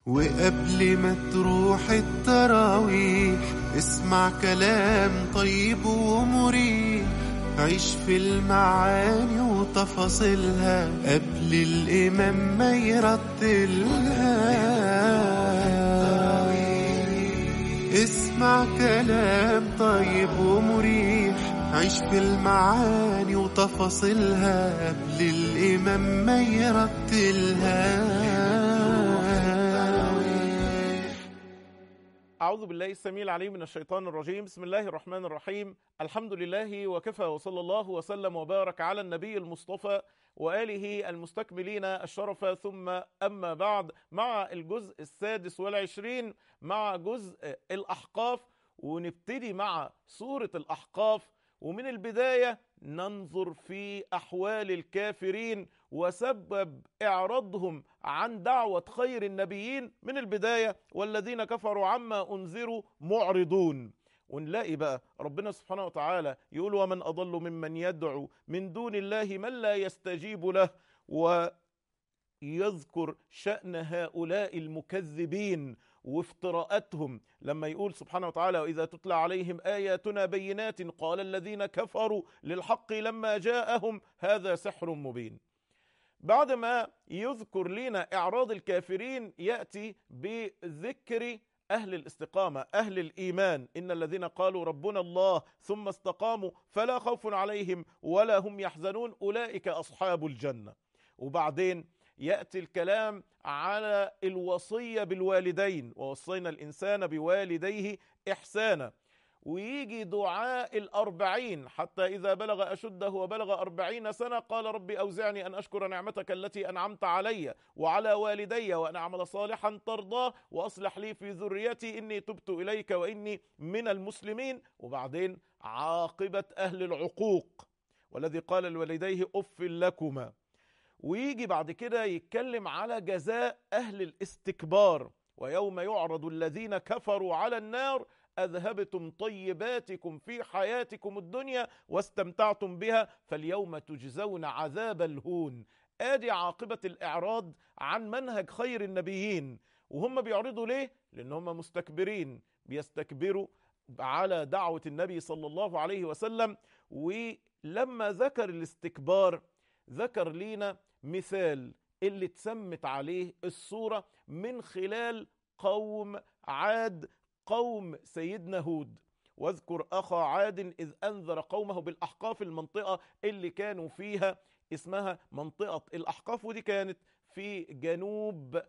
وقبل ما تروح التراويح اسمع كلام طيب ومريح عيش في المعاني وتفاصيلها قبل الإمام ما يرتلها اسمع كلام طيب ومريح عيش في المعاني وتفاصيلها قبل الإمام ما يرتلها أعوذ بالله السميع العليم من الشيطان الرجيم بسم الله الرحمن الرحيم الحمد لله وكفى وصلى الله وسلم وبارك على النبي المصطفى وآله المستكملين الشرف ثم أما بعد مع الجزء السادس والعشرين مع جزء الأحقاف ونبتدي مع سورة الأحقاف ومن البداية ننظر في أحوال الكافرين وسبب إعراضهم عن دعوة خير النبيين من البداية والذين كفروا عما أنذروا معرضون ونلاقي بقى ربنا سبحانه وتعالى يقول ومن أضل ممن يدعو من دون الله من لا يستجيب له ويذكر شأن هؤلاء المكذبين وافتراءاتهم لما يقول سبحانه وتعالى وإذا تتلى عليهم آياتنا بينات قال الذين كفروا للحق لما جاءهم هذا سحر مبين بعد ما يذكر لنا إعراض الكافرين يأتي بذكر أهل الاستقامة أهل الإيمان إن الذين قالوا ربنا الله ثم استقاموا فلا خوف عليهم ولا هم يحزنون أولئك أصحاب الجنة وبعدين يأتي الكلام على الوصية بالوالدين ووصينا الإنسان بوالديه إحسانا ويجي دعاء الأربعين حتى إذا بلغ أشده وبلغ أربعين سنة قال ربي أوزعني أن أشكر نعمتك التي أنعمت علي وعلى والدي وأن أعمل صالحا ترضاه وأصلح لي في ذريتي إني تبت إليك وإني من المسلمين وبعدين عاقبة أهل العقوق والذي قال لوالديه أف لكما ويجي بعد كده يتكلم على جزاء أهل الاستكبار ويوم يعرض الذين كفروا على النار أذهبتم طيباتكم في حياتكم الدنيا واستمتعتم بها فاليوم تجزون عذاب الهون آدي عاقبة الإعراض عن منهج خير النبيين وهم بيعرضوا ليه؟ لأن هم مستكبرين بيستكبروا على دعوة النبي صلى الله عليه وسلم ولما ذكر الاستكبار ذكر لينا مثال اللي اتسمت عليه الصورة من خلال قوم عاد قوم سيدنا هود واذكر أخا عاد إذ أنذر قومه بالأحقاف المنطقة اللي كانوا فيها اسمها منطقة الأحقاف ودي كانت في جنوب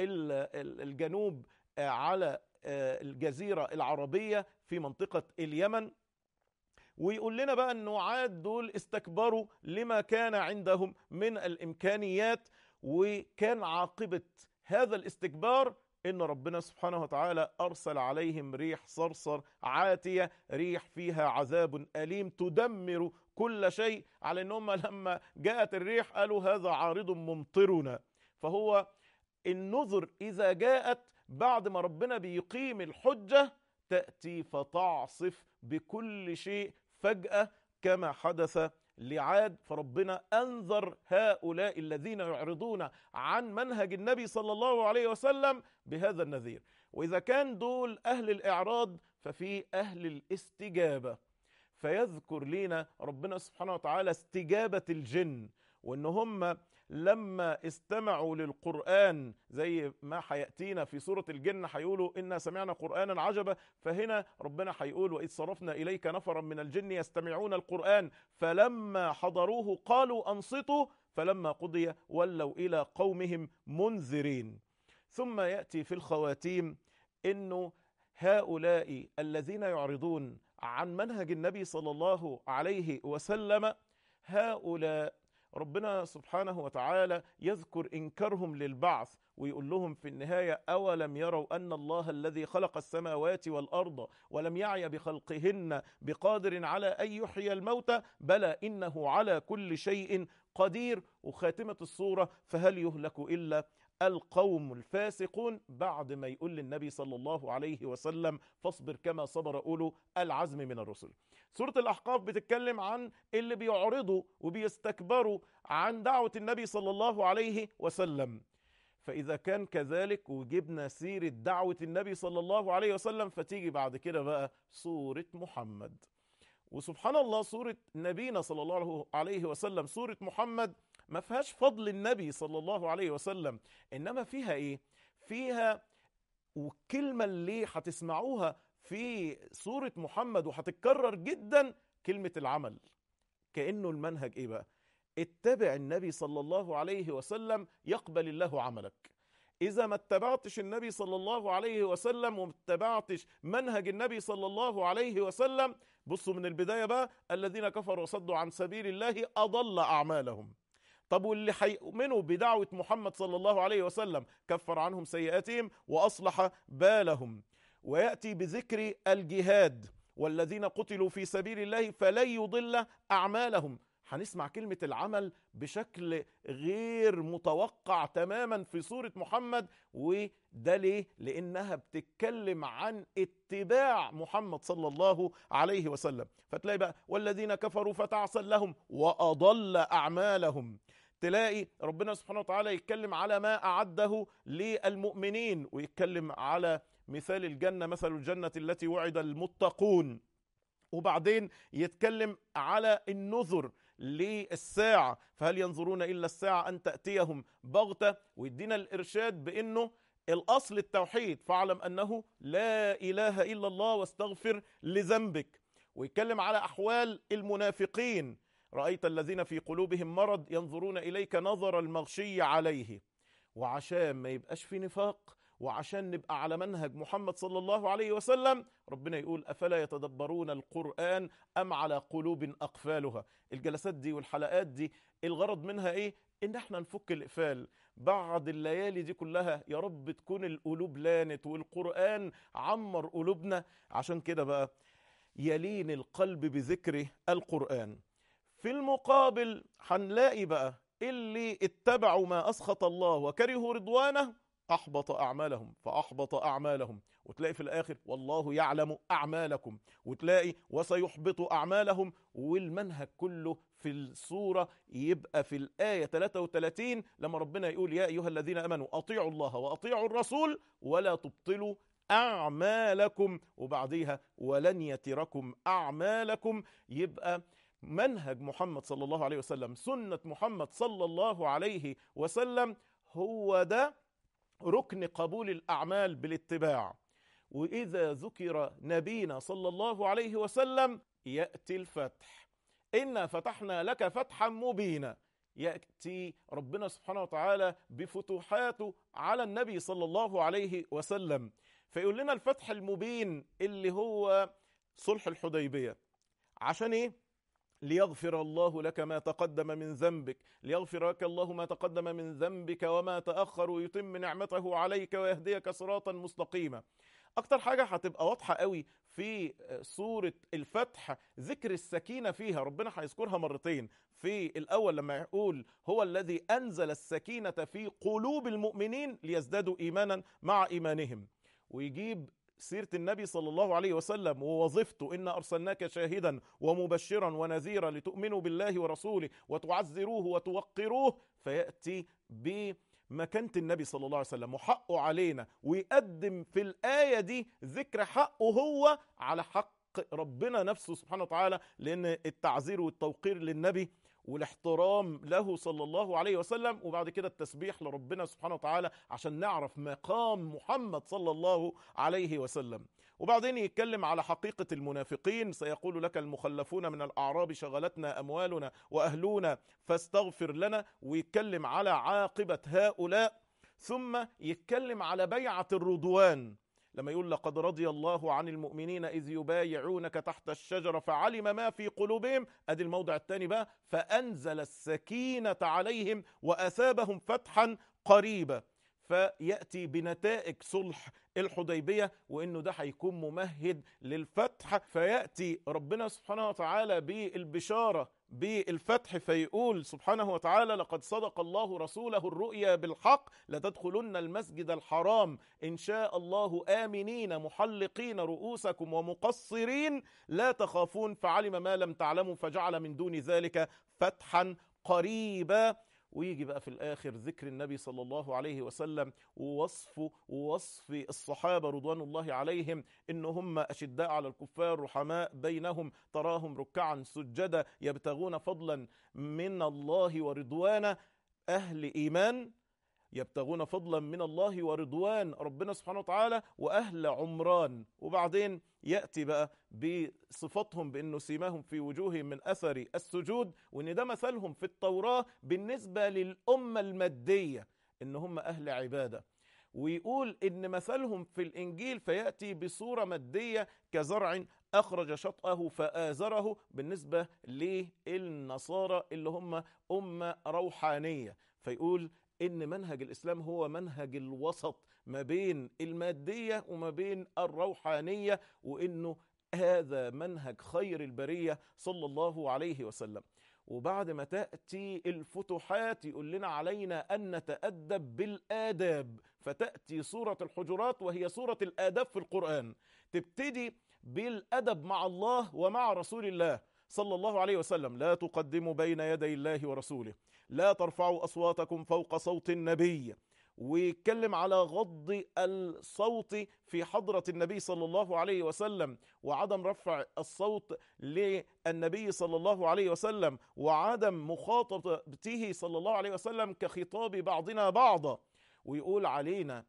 الجنوب على الجزيرة العربية في منطقة اليمن ويقول لنا بقى انه عاد دول استكبروا لما كان عندهم من الامكانيات وكان عاقبة هذا الاستكبار ان ربنا سبحانه وتعالى ارسل عليهم ريح صرصر عاتية ريح فيها عذاب اليم تدمر كل شيء على انهم لما جاءت الريح قالوا هذا عارض ممطرنا فهو النذر اذا جاءت بعد ما ربنا بيقيم الحجة تأتي فتعصف بكل شيء فجأة كما حدث لعاد فربنا أنذر هؤلاء الذين يعرضون عن منهج النبي صلى الله عليه وسلم بهذا النذير وإذا كان دول أهل الإعراض ففي أهل الاستجابة فيذكر لنا ربنا سبحانه وتعالى استجابة الجن وإن هم لما استمعوا للقرآن زي ما هيأتينا في سورة الجن هيقولوا إنا سمعنا قرآنا عجبا فهنا ربنا هيقول وإذ صرفنا إليك نفرا من الجن يستمعون القرآن فلما حضروه قالوا أنصتوا فلما قضي ولوا إلى قومهم منذرين ثم يأتي في الخواتيم إنه هؤلاء الذين يعرضون عن منهج النبي صلى الله عليه وسلم هؤلاء ربنا سبحانه وتعالى يذكر إنكارهم للبعث ويقول لهم في النهاية أولم يروا أن الله الذي خلق السماوات والأرض ولم يعي بخلقهن بقادر على أن يحيي الموتى بلى إنه على كل شيء قدير وخاتمة الصورة فهل يهلك إلا القوم الفاسقون بعد ما يقول للنبي صلى الله عليه وسلم فاصبر كما صبر أولو العزم من الرسل سورة الأحقاف بتتكلم عن اللي بيعرضوا وبيستكبروا عن دعوة النبي صلى الله عليه وسلم فإذا كان كذلك وجبنا سيرة دعوة النبي صلى الله عليه وسلم فتيجي بعد كده بقى سورة محمد وسبحان الله سورة نبينا صلى الله عليه وسلم سورة محمد ما فيهاش فضل النبي صلى الله عليه وسلم إنما فيها إيه؟ فيها والكلمة اللي هتسمعوها في سورة محمد وهتتكرر جدا كلمة العمل كأنه المنهج إيه بقى؟ اتبع النبي صلى الله عليه وسلم يقبل الله عملك إذا ما اتبعتش النبي صلى الله عليه وسلم وما اتبعتش منهج النبي صلى الله عليه وسلم بصوا من البداية بقى الذين كفروا وصدوا عن سبيل الله أضل أعمالهم طب واللي هيؤمنوا بدعوة محمد صلى الله عليه وسلم كفر عنهم سيئاتهم وأصلح بالهم ويأتي بذكر الجهاد والذين قتلوا في سبيل الله فلن يضل أعمالهم هنسمع كلمة العمل بشكل غير متوقع تماما في سورة محمد وده ليه؟ لأنها بتتكلم عن اتباع محمد صلى الله عليه وسلم فتلاقي بقى والذين كفروا فتعسل لهم وأضل أعمالهم تلاقي ربنا سبحانه وتعالى يتكلم على ما أعده للمؤمنين ويتكلم على مثال الجنة مثل الجنة التي وعد المتقون وبعدين يتكلم على النذر للساعة فهل ينظرون إلا الساعة أن تأتيهم بغتة ويدينا الإرشاد بأنه الأصل التوحيد فاعلم أنه لا إله إلا الله واستغفر لذنبك ويتكلم على أحوال المنافقين رأيت الذين في قلوبهم مرض ينظرون إليك نظر المغشي عليه وعشان ما يبقاش في نفاق وعشان نبقى على منهج محمد صلى الله عليه وسلم ربنا يقول أفلا يتدبرون القرآن أم على قلوب أقفالها الجلسات دي والحلقات دي الغرض منها إيه؟ إن احنا نفك الإقفال بعد الليالي دي كلها يا رب تكون القلوب لانت والقرآن عمر قلوبنا عشان كده بقى يلين القلب بذكر القرآن في المقابل هنلاقي بقى اللي اتبعوا ما أسخط الله وكرهوا رضوانه أحبط أعمالهم فأحبط أعمالهم وتلاقي في الآخر والله يعلم أعمالكم وتلاقي وسيحبط أعمالهم والمنهج كله في السورة يبقى في الآية 33 لما ربنا يقول يا أيها الذين أمنوا أطيعوا الله وأطيعوا الرسول ولا تبطلوا أعمالكم وبعديها ولن يتركم أعمالكم يبقى منهج محمد صلى الله عليه وسلم سنة محمد صلى الله عليه وسلم هو ده ركن قبول الأعمال بالاتباع وإذا ذكر نبينا صلى الله عليه وسلم يأتي الفتح إنا فتحنا لك فتحا مبينا يأتي ربنا سبحانه وتعالى بفتوحاته على النبي صلى الله عليه وسلم فيقول لنا الفتح المبين اللي هو صلح الحديبية عشان ايه ليغفر الله لك ما تقدم من ذنبك ليغفر لك الله ما تقدم من ذنبك وما تأخر ويتم نعمته عليك ويهديك صراطا مستقيما اكتر حاجة هتبقى واضحة قوي في سورة الفتح ذكر السكينة فيها ربنا هيذكرها مرتين في الاول لما يقول هو الذي انزل السكينة في قلوب المؤمنين ليزدادوا ايمانا مع ايمانهم ويجيب سيرة النبي صلى الله عليه وسلم ووظيفته إن أرسلناك شاهدا ومبشرا ونذيرا لتؤمنوا بالله ورسوله وتعزروه وتوقروه فيأتي بمكانة النبي صلى الله عليه وسلم وحقه علينا ويقدم في الآية دي ذكر حقه هو على حق ربنا نفسه سبحانه وتعالى لأن التعزير والتوقير للنبي والاحترام له صلى الله عليه وسلم وبعد كده التسبيح لربنا سبحانه وتعالى عشان نعرف مقام محمد صلى الله عليه وسلم وبعدين يتكلم على حقيقة المنافقين سيقول لك المخلفون من الأعراب شغلتنا أموالنا وأهلنا فاستغفر لنا ويتكلم على عاقبة هؤلاء ثم يتكلم على بيعة الرضوان لما يقول لقد رضي الله عن المؤمنين إذ يبايعونك تحت الشجرة فعلم ما في قلوبهم أدي الموضع الثاني بقى فأنزل السكينة عليهم وأثابهم فتحا قريبا فيأتي بنتائج صلح الحديبية وإنه ده هيكون ممهد للفتح فيأتي ربنا سبحانه وتعالى بالبشارة بالفتح فيقول سبحانه وتعالى لقد صدق الله رسوله الرؤيا بالحق لتدخلن المسجد الحرام إن شاء الله آمنين محلقين رؤوسكم ومقصرين لا تخافون فعلم ما لم تعلموا فجعل من دون ذلك فتحا قريبا ويجي بقى في الآخر ذكر النبي صلى الله عليه وسلم ووصفه ووصف الصحابة رضوان الله عليهم إن هم أشداء على الكفار رحماء بينهم تراهم ركعا سجدا يبتغون فضلا من الله ورضوانا أهل إيمان يبتغون فضلا من الله ورضوان ربنا سبحانه وتعالى واهل عمران وبعدين ياتي بقى بصفتهم بانه سيماهم في وجوههم من اثر السجود وان ده مثلهم في التوراه بالنسبه للامه الماديه ان هم اهل عباده ويقول ان مثلهم في الانجيل فياتي بصوره ماديه كزرع اخرج شطاه فازره بالنسبه للنصارى اللي هم امه روحانيه فيقول ان منهج الاسلام هو منهج الوسط ما بين الماديه وما بين الروحانيه وانه هذا منهج خير البريه صلى الله عليه وسلم وبعد ما تاتي الفتوحات يقول لنا علينا ان نتادب بالاداب فتاتي سوره الحجرات وهي سوره الاداب في القران تبتدي بالادب مع الله ومع رسول الله صلى الله عليه وسلم لا تقدموا بين يدي الله ورسوله لا ترفعوا اصواتكم فوق صوت النبي ويتكلم على غض الصوت في حضرة النبي صلى الله عليه وسلم وعدم رفع الصوت للنبي صلى الله عليه وسلم وعدم مخاطبته صلى الله عليه وسلم كخطاب بعضنا بعضا ويقول علينا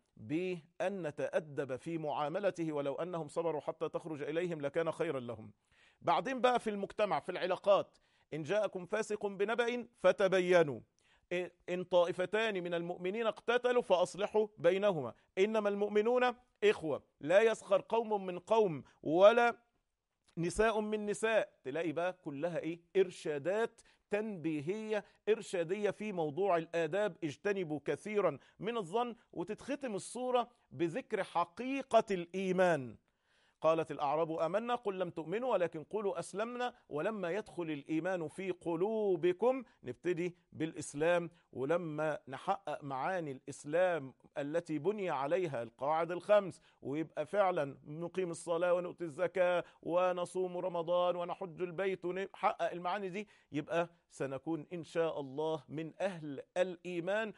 بأن نتأدب في معاملته ولو أنهم صبروا حتى تخرج إليهم لكان خيرا لهم بعدين بقى في المجتمع في العلاقات إن جاءكم فاسق بنبأ فتبينوا إن طائفتان من المؤمنين اقتتلوا فأصلحوا بينهما إنما المؤمنون إخوة لا يسخر قوم من قوم ولا نساء من نساء تلاقي بقى كلها إيه إرشادات تنبيهية إرشادية في موضوع الآداب اجتنبوا كثيرا من الظن وتتختم الصورة بذكر حقيقة الإيمان قالت الأعراب آمنا قل لم تؤمنوا ولكن قولوا أسلمنا ولما يدخل الإيمان في قلوبكم نبتدي بالإسلام ولما نحقق معاني الإسلام التي بني عليها القواعد الخمس ويبقى فعلا نقيم الصلاة ونؤتي الزكاة ونصوم رمضان ونحج البيت ونحقق المعاني دي يبقى سنكون إن شاء الله من أهل الإيمان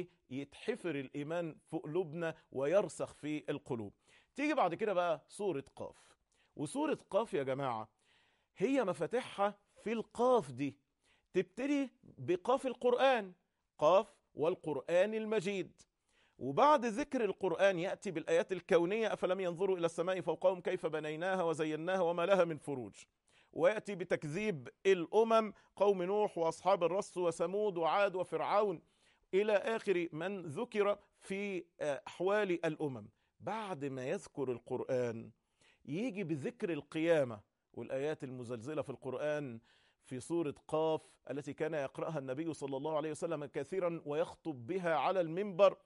ويتحفر الإيمان في قلوبنا ويرسخ في القلوب تيجي بعد كده بقى سورة قاف وسورة قاف يا جماعة هي مفاتيحها في القاف دي تبتدي بقاف القرآن قاف والقرآن المجيد وبعد ذكر القرآن يأتي بالآيات الكونية أفلم ينظروا إلى السماء فوقهم كيف بنيناها وزيناها وما لها من فروج ويأتي بتكذيب الأمم قوم نوح وأصحاب الرس وثمود وعاد وفرعون إلى آخر من ذكر في أحوال الأمم بعد ما يذكر القرآن يجي بذكر القيامة والآيات المزلزلة في القرآن في سورة قاف التي كان يقرأها النبي صلى الله عليه وسلم كثيرا ويخطب بها على المنبر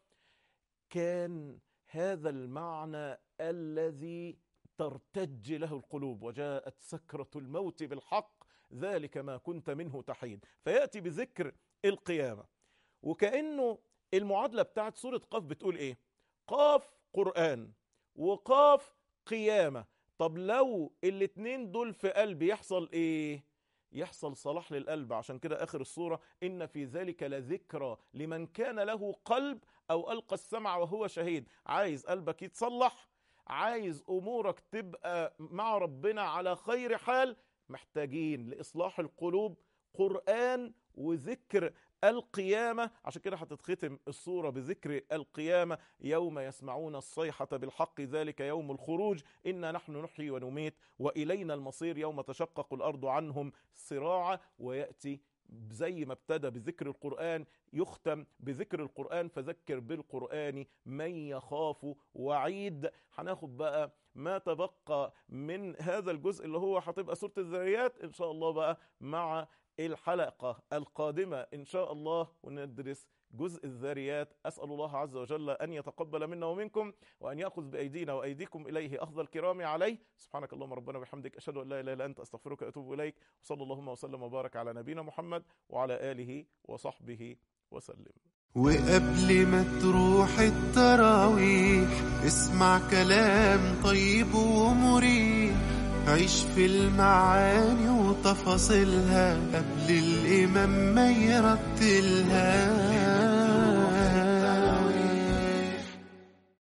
كان هذا المعنى الذي ترتج له القلوب وجاءت سكرة الموت بالحق ذلك ما كنت منه تحيد فيأتي بذكر القيامة وكأنه المعادلة بتاعت سورة قاف بتقول ايه قاف قرآن وقاف قيامة طب لو الاتنين دول في قلبي يحصل ايه يحصل صلاح للقلب عشان كده اخر الصورة ان في ذلك لذكرى لمن كان له قلب او القى السمع وهو شهيد عايز قلبك يتصلح عايز امورك تبقى مع ربنا على خير حال محتاجين لاصلاح القلوب قرآن وذكر القيامة عشان كده هتتختم الصورة بذكر القيامة يوم يسمعون الصيحة بالحق ذلك يوم الخروج إنا نحن نحيي ونميت وإلينا المصير يوم تشقق الأرض عنهم صراعا ويأتي زي ما ابتدى بذكر القرآن يختم بذكر القرآن فذكر بالقرآن من يخاف وعيد هناخد بقى ما تبقى من هذا الجزء اللي هو هتبقى سورة الذريات إن شاء الله بقى مع الحلقة القادمة إن شاء الله وندرس جزء الذاريات أسأل الله عز وجل أن يتقبل منا ومنكم وأن يأخذ بأيدينا وأيديكم إليه أخذ الكرام عليه سبحانك اللهم ربنا وبحمدك أشهد أن لا إله إلا أنت أستغفرك وأتوب إليك وصلى اللهم وسلم وبارك على نبينا محمد وعلى آله وصحبه وسلم وقبل ما تروح التراويح اسمع كلام طيب ومريح عيش في المعاني وتفاصيلها قبل الإمام ما يرتلها